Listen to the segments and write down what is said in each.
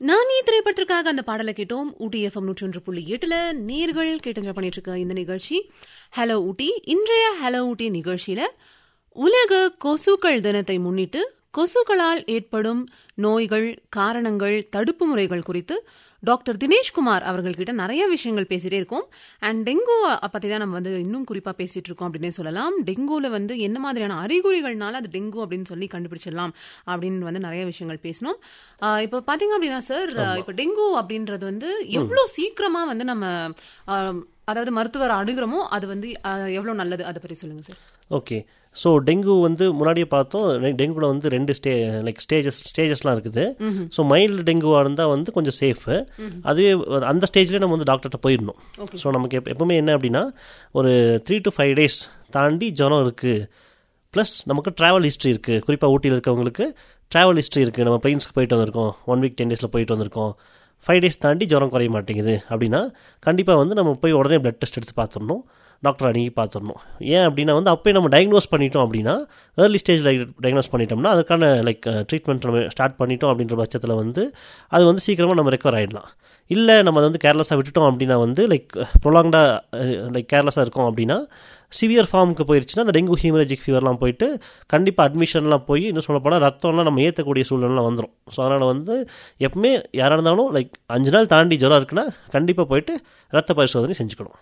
நானே திரைப்படத்திற்காக அந்த பாடலை கேட்டோம் ஊட்டி எஃப்எம் நூற்றி ஒன்று புள்ளி எட்டுல நேர்கள் கேட்டு பண்ணிட்டு இருக்க இந்த நிகழ்ச்சி ஹலோ ஊட்டி இன்றைய ஹலோ ஊட்டி நிகழ்ச்சியில உலக கொசுக்கள் தினத்தை முன்னிட்டு கொசுக்களால் ஏற்படும் நோய்கள் காரணங்கள் தடுப்பு முறைகள் குறித்து டாக்டர் தினேஷ்குமார் அவர்கள்கிட்ட நிறைய விஷயங்கள் பேசிட்டே இருக்கோம் அண்ட் டெங்கு பற்றி தான் நம்ம வந்து இன்னும் குறிப்பாக பேசிட்டு இருக்கோம் அப்படின்னே சொல்லலாம் டெங்குல வந்து என்ன மாதிரியான அறிகுறிகள்னால அது டெங்கு அப்படின்னு சொல்லி கண்டுபிடிச்சிடலாம் அப்படின்னு வந்து நிறைய விஷயங்கள் பேசணும் ஆஹ் இப்போ பார்த்தீங்க அப்படின்னா சார் இப்போ டெங்கு அப்படின்றது வந்து எவ்வளோ சீக்கிரமா வந்து நம்ம ஆஹ், அதாவது மருத்துவர் அணுகிறோமோ அது வந்து ஆஹ், எவ்வளோ நல்லது அதை பற்றி சொல்லுங்க சார் ஓகே ஸோ டெங்கு வந்து முன்னாடியே பார்த்தோம் டெ- டெங்குல வந்து ரெண்டு ஸ்டே லைக் ஸ்டேஜஸ் ஸ்டேஜஸ்லாம் இருக்குது ஸோ மைல்டு டெங்குவாக இருந்தால் வந்து கொஞ்சம் சேஃபு அதுவே அந்த ஸ்டேஜ்லேயே நம்ம வந்து டாக்டர்கிட்ட போயிடணும் ஸோ நமக்கு எப்ப எப்பவுமே என்ன அப்படின்னா ஒரு த்ரீ டு ஃபைவ் டேஸ் தாண்டி ஜுரம் இருக்குது ப்ளஸ் நமக்கு ட்ராவல் ஹிஸ்ட்ரி இருக்குது குறிப்பாக ஊட்டியில் இருக்கவங்களுக்கு ட்ராவல் ஹிஸ்ட்ரி இருக்குது நம்ம பிளைன்ஸ்க்கு போயிட்டு வந்திருக்கோம் ஒன் வீக் டென் டேஸில் போயிட்டு வந்திருக்கோம் ஃபைவ் டேஸ் தாண்டி ஜுரம் குறைய மாட்டேங்குது அப்படின்னா கண்டிப்பாக வந்து நம்ம போய் உடனே பிளட் டெஸ்ட் எடுத்து பார்த்துடணும் டாக்டர் அணுகி பார்த்துடணும் ஏன் அப்படின்னா வந்து அப்போயே நம்ம டயக்னோஸ் பண்ணிட்டோம் அப்படின்னா ஏர்லி ஸ்டேஜில் டயக்னோஸ் பண்ணிட்டோம்னா அதுக்கான லைக் ட்ரீட்மெண்ட் நம்ம ஸ்டார்ட் பண்ணிட்டோம் அப்படின்ற பட்சத்தில் வந்து அது வந்து சீக்கிரமாக நம்ம ரெக்கவர் ஆகிடலாம் இல்லை நம்ம அதை வந்து கேர்லெஸ்ஸாக விட்டுட்டோம் அப்படின்னா வந்து லைக் ப்ரொலாங்டாக லைக் கேர்லெஸ்ஸாக இருக்கோம் அப்படின்னா சிவியர் ஃபார்முக்கு போயிருச்சுன்னா அந்த டெங்கு ஹீமரேஜிக் ஃபீவர்லாம் போயிட்டு கண்டிப்பாக அட்மிஷன்லாம் போய் இன்னும் சொல்ல போனால் ரத்தம்லாம் நம்ம ஏற்றக்கூடிய சூழ்நிலாம் வந்துடும் ஸோ அதனால் வந்து எப்பவுமே யாராக இருந்தாலும் லைக் அஞ்சு நாள் தாண்டி ஜுரம் இருக்குன்னா கண்டிப்பாக போயிட்டு ரத்த பரிசோதனை செஞ்சுக்கணும்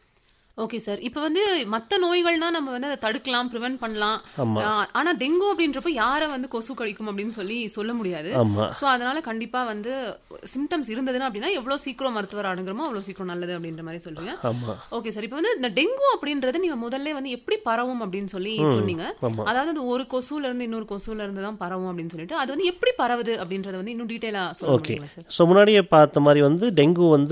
ஓகே சார் இப்போ வந்து மத்த நோய்கள்னா நம்ம வந்து அதை தடுக்கலாம் ப்ரிவென்ட் பண்ணலாம் ஆமா. ஆஹ், ஆனா டெங்கு அப்படின்றப்ப யாரை வந்து கொசு கடிக்கும் அப்படின்னு சொல்லி சொல்ல முடியாது ஆமாம் சோ அதனால கண்டிப்பா வந்து சிம்டம்ஸ் இருந்ததுன்னா அப்படின்னா எவ்வளவு சீக்கிரம் மருத்துவர் அணுகிறோமோ அவ்வளவு சீக்கிரம் நல்லது அப்படின்ற மாதிரி சொல்றீங்க ஆமாம் ஓகே சார் இப்போ வந்து இந்த டெங்கு அப்படின்றது நீங்க முதல்ல வந்து எப்படி பரவும் அப்படின்னு சொல்லி சொன்னீங்க ஆமா. அதாவது அது ஒரு கொசுல இருந்து இன்னொரு கொசுல இருந்து தான் பரவும் அப்படின்னு சொல்லிட்டு அது வந்து எப்படி பரவுது அப்படின்றத வந்து இன்னும் டீடைலா சொல்ல ஓகே முடியுங்களா சார் ஸோ முன்னாடியே பார்த்த மாதிரி வந்து டெங்கு வந்து